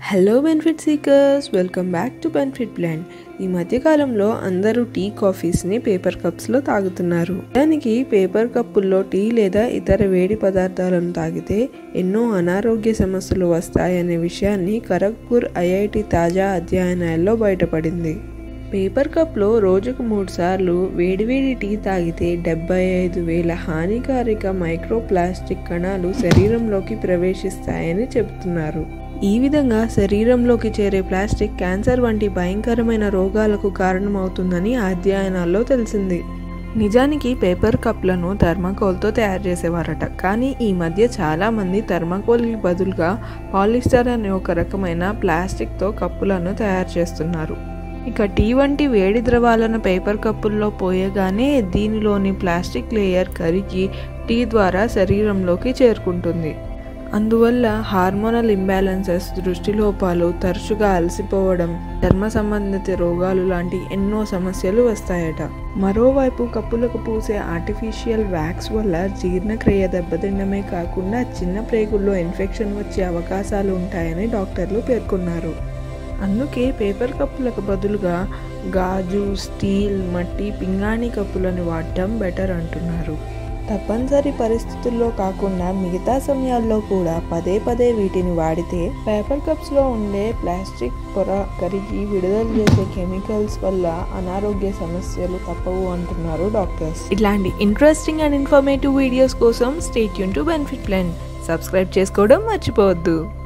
hello benefit seekers welcome back to benefit plan ఈ మధ్యకాలంలో అందరూ టీ కాఫీస్ని పేపర్ కప్స్లో తాగుతున్నారు దానికి పేపర్ కప్పుల్లో టీ లేదా ఇతర వేడి పదార్థాలను తాగితే ఎన్నో అనారోగ్య సమస్యలు వస్తాయనే విషయాన్ని ఖరగ్పూర్ ఐఐటి తాజా అధ్యయనాల్లో బయటపడింది పేపర్ కప్లో రోజుకు మూడు సార్లు వేడివేడి టీ తాగితే డెబ్బై ఐదు వేల హానికారక మైక్రో ప్లాస్టిక్ కణాలు శరీరంలోకి ప్రవేశిస్తాయని చెబుతున్నారు ఈ విధంగా శరీరంలోకి చేరే ప్లాస్టిక్ క్యాన్సర్ వంటి భయంకరమైన రోగాలకు కారణమవుతుందని ఆ అధ్యయనాల్లో తెలిసింది నిజానికి పేపర్ కప్లను థర్మాకోల్తో తయారు చేసేవారట కానీ ఈ మధ్య చాలామంది థర్మాకోల్కి బదులుగా పాలిస్టర్ అనే ఒక రకమైన ప్లాస్టిక్తో కప్పులను తయారు చేస్తున్నారు ఇక టీ వంటి వేడి ద్రవాలను పేపర్ కప్పుల్లో పోయగానే దీనిలోని ప్లాస్టిక్ లేయర్ కరిగి టీ ద్వారా శరీరంలోకి చేరుకుంటుంది అందువల్ల హార్మోనల్ ఇంబ్యాలెన్సెస్ దృష్టిలోపాలు తరచుగా అలసిపోవడం చర్మ సంబంధిత రోగాలు లాంటి ఎన్నో సమస్యలు వస్తాయట మరోవైపు కప్పులకు పూసే ఆర్టిఫిషియల్ వ్యాక్స్ వల్ల జీర్ణక్రియ దెబ్బతినడమే కాకుండా చిన్న ప్రేగుల్లో ఇన్ఫెక్షన్ వచ్చే అవకాశాలు ఉంటాయని డాక్టర్లు పేర్కొన్నారు అందుకే పేపర్ కప్పులకు బదులుగా గాజు స్టీల్ మట్టి పింగాణి కప్పులను వాడటం బెటర్ అంటున్నారు తప్పనిసరి పరిస్థితుల్లో కాకుండా మిగతా సమయాల్లో కూడా పదే పదే వీటిని వాడితే పేపర్ కప్స్లో ఉండే ప్లాస్టిక్ పొర కరిగి విడుదల చేసే కెమికల్స్ వల్ల అనారోగ్య సమస్యలు తప్పవు అంటున్నారు డాక్టర్స్ ఇట్లాంటి ఇంట్రెస్టింగ్ అండ్ ఇన్ఫర్మేటివ్ వీడియోస్ కోసం స్టేట్ యూన్ టు బెనిఫిట్ ప్లాన్ సబ్స్క్రైబ్ చేసుకోవడం మర్చిపోవద్దు